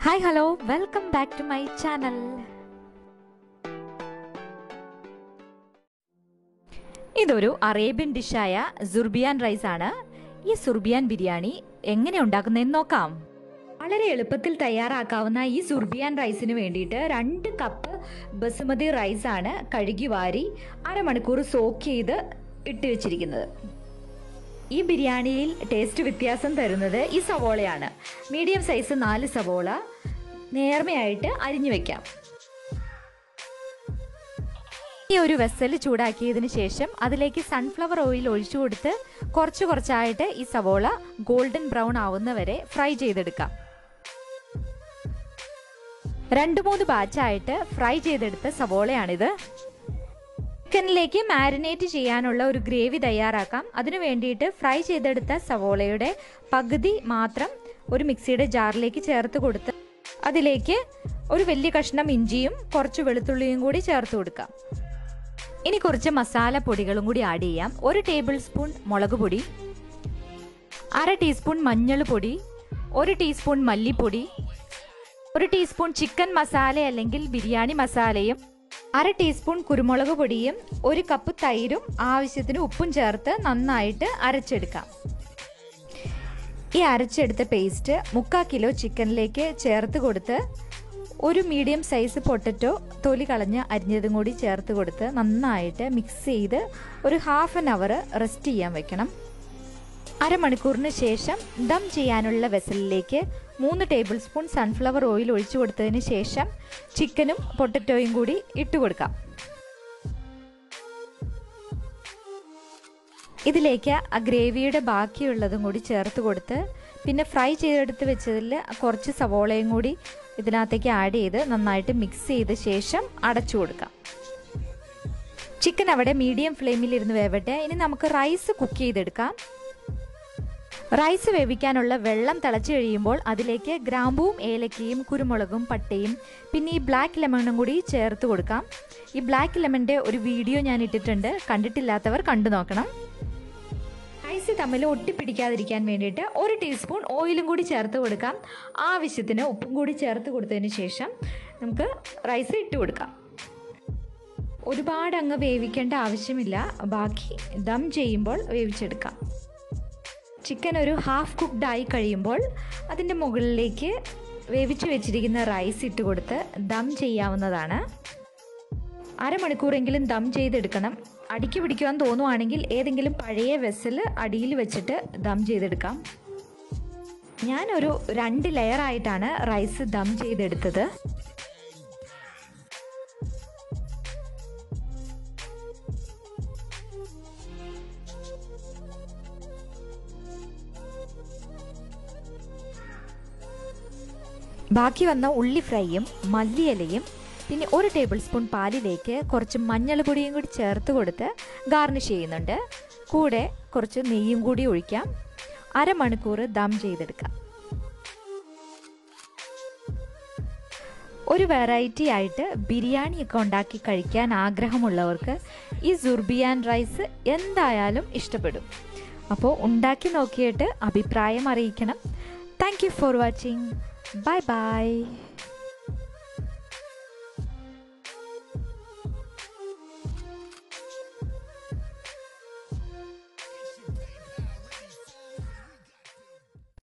Hi hello welcome back to my channel ഇതൊരു Arabian ഡിഷായ zurbian rice ആണ് ഈ സുർബിയാൻ ബിരിയാണി എങ്ങനെ ഉണ്ടാക്കുന്നതെന്ന് നോക്കാം വളരെ എളുപ്പത്തിൽ തയ്യാറാക്കാവുന്ന ഈ സുർബിയാൻ റൈസിന് വേണ്ടിയിട്ട് രണ്ട് കപ്പ് ബസുമതി റൈസ് ആണ് കഴുകി വാരി അരമണിക്കൂർ സോക്ക് ചെയ്ത് ഇട്ട് വെച്ചിരിക്കുന്നത് ഈ ബിരിയാണിയിൽ ടേസ്റ്റ് വ്യത്യാസം തരുന്നത് ഈ സവോളയാണ് മീഡിയം സൈസ് നാല് സവോള നേർമയായിട്ട് അരിഞ്ഞു വെക്കാം ഈ ഒരു വെസൽ ചൂടാക്കിയതിന് ശേഷം അതിലേക്ക് സൺഫ്ലവർ ഓയിൽ ഒഴിച്ചു കൊടുത്ത് കുറച്ച് കുറച്ചായിട്ട് ഈ സവോള ഗോൾഡൻ ബ്രൗൺ ആവുന്നവരെ ഫ്രൈ ചെയ്തെടുക്കാം രണ്ട് മൂന്ന് ബാച്ചായിട്ട് ഫ്രൈ ചെയ്തെടുത്ത സവോളയാണിത് ചിക്കനിലേക്ക് മാരിനേറ്റ് ചെയ്യാനുള്ള ഒരു ഗ്രേവി തയ്യാറാക്കാം അതിനു വേണ്ടിയിട്ട് ഫ്രൈ ചെയ്തെടുത്ത സവോളയുടെ പകുതി മാത്രം ഒരു മിക്സിയുടെ ജാറിലേക്ക് ചേർത്ത് കൊടുത്ത് അതിലേക്ക് ഒരു വലിയ കഷ്ണം ഇഞ്ചിയും കുറച്ച് വെളുത്തുള്ളിയും കൂടി ചേർത്ത് കൊടുക്കാം ഇനി കുറച്ച് മസാല പൊടികളും കൂടി ആഡ് ചെയ്യാം ഒരു ടേബിൾ സ്പൂൺ മുളക് പൊടി അര ടീസ്പൂൺ മഞ്ഞൾ പൊടി ഒരു ടീസ്പൂൺ മല്ലിപ്പൊടി ഒരു ടീസ്പൂൺ ചിക്കൻ മസാല അല്ലെങ്കിൽ ബിരിയാണി മസാലയും അര ടീസ്പൂൺ കുരുമുളക് പൊടിയും ഒരു കപ്പ് തൈരും ആവശ്യത്തിന് ഉപ്പും ചേർത്ത് നന്നായിട്ട് അരച്ചെടുക്കാം ഈ അരച്ചെടുത്ത പേസ്റ്റ് മുക്കാൽ കിലോ ചിക്കനിലേക്ക് ചേർത്ത് കൊടുത്ത് ഒരു മീഡിയം സൈസ് പൊട്ടറ്റോ തൊലി കളഞ്ഞ് അരിഞ്ഞതും കൂടി ചേർത്ത് കൊടുത്ത് നന്നായിട്ട് മിക്സ് ചെയ്ത് ഒരു ഹാഫ് ആൻ അവർ റെസ്റ്റ് ചെയ്യാൻ വെക്കണം അരമണിക്കൂറിന് ശേഷം ദം ചെയ്യാനുള്ള വെസലിലേക്ക് മൂന്ന് ടേബിൾ സ്പൂൺ സൺഫ്ലവർ ഓയിൽ ഒഴിച്ചു കൊടുത്തതിന് ശേഷം ചിക്കനും പൊട്ടറ്റോയും കൂടി ഇട്ട് കൊടുക്കാം ഇതിലേക്ക് ആ ഗ്രേവിയുടെ ബാക്കിയുള്ളതും കൂടി ചേർത്ത് കൊടുത്ത് പിന്നെ ഫ്രൈ ചെയ്തെടുത്ത് വെച്ചതിൽ കുറച്ച് സവോളയും കൂടി ഇതിനകത്തേക്ക് ആഡ് ചെയ്ത് നന്നായിട്ട് മിക്സ് ചെയ്ത ശേഷം അടച്ചു കൊടുക്കാം ചിക്കൻ അവിടെ മീഡിയം ഫ്ലെയിമിൽ ഇരുന്ന് വേവട്ടെ ഇനി നമുക്ക് റൈസ് കുക്ക് ചെയ്തെടുക്കാം റൈസ് വേവിക്കാനുള്ള വെള്ളം തിളച്ച് കഴിയുമ്പോൾ അതിലേക്ക് ഗ്രാമ്പൂവും ഏലക്കയും കുരുമുളകും പട്ടയും പിന്നെ ഈ ബ്ലാക്ക് ലെമണും കൂടി ചേർത്ത് കൊടുക്കാം ഈ ബ്ലാക്ക് ലെമണിൻ്റെ ഒരു വീഡിയോ ഞാൻ ഇട്ടിട്ടുണ്ട് കണ്ടിട്ടില്ലാത്തവർ കണ്ടു നോക്കണം റൈസ് തമ്മിൽ ഒട്ടിപ്പിടിക്കാതിരിക്കാൻ വേണ്ടിയിട്ട് ഒരു ടീസ്പൂൺ ഓയിലും കൂടി ചേർത്ത് കൊടുക്കാം ആവശ്യത്തിന് ഉപ്പും കൂടി ചേർത്ത് കൊടുത്തതിന് ശേഷം നമുക്ക് റൈസ് ഇട്ട് കൊടുക്കാം ഒരുപാട് അങ്ങ് വേവിക്കേണ്ട ആവശ്യമില്ല ബാക്കി ദം ചെയ്യുമ്പോൾ വേവിച്ചെടുക്കാം ചിക്കൻ ഒരു ഹാഫ് കുക്ക്ഡ് ആയി കഴിയുമ്പോൾ അതിൻ്റെ മുകളിലേക്ക് വേവിച്ച് വെച്ചിരിക്കുന്ന റൈസ് ഇട്ട് കൊടുത്ത് ദം ചെയ്യാവുന്നതാണ് അരമണിക്കൂറെങ്കിലും ദം ചെയ്തെടുക്കണം അടിക്ക് പിടിക്കുവാൻ തോന്നുവാണെങ്കിൽ ഏതെങ്കിലും പഴയ വെസൽ അടിയിൽ വെച്ചിട്ട് ദം ചെയ്തെടുക്കാം ഞാനൊരു രണ്ട് ലെയറായിട്ടാണ് റൈസ് ദം ചെയ്തെടുത്തത് ബാക്കി വന്ന ഉള്ളി ഫ്രൈയും മല്ലിയിലയും പിന്നെ ഒരു ടേബിൾ സ്പൂൺ പാലിലേക്ക് കുറച്ച് മഞ്ഞൾ പൊടിയും കൂടി ചേർത്ത് കൊടുത്ത് ഗാർണിഷ് ചെയ്യുന്നുണ്ട് കൂടെ കുറച്ച് നെയ്യും കൂടി ഒഴിക്കാം അരമണിക്കൂർ ദം ചെയ്തെടുക്കാം ഒരു വെറൈറ്റി ആയിട്ട് ബിരിയാണിയൊക്കെ ഉണ്ടാക്കി കഴിക്കാൻ ആഗ്രഹമുള്ളവർക്ക് ഈ സുർബിയാൻ റൈസ് എന്തായാലും ഇഷ്ടപ്പെടും അപ്പോൾ ഉണ്ടാക്കി നോക്കിയിട്ട് അഭിപ്രായം അറിയിക്കണം thank you for watching Bye bye.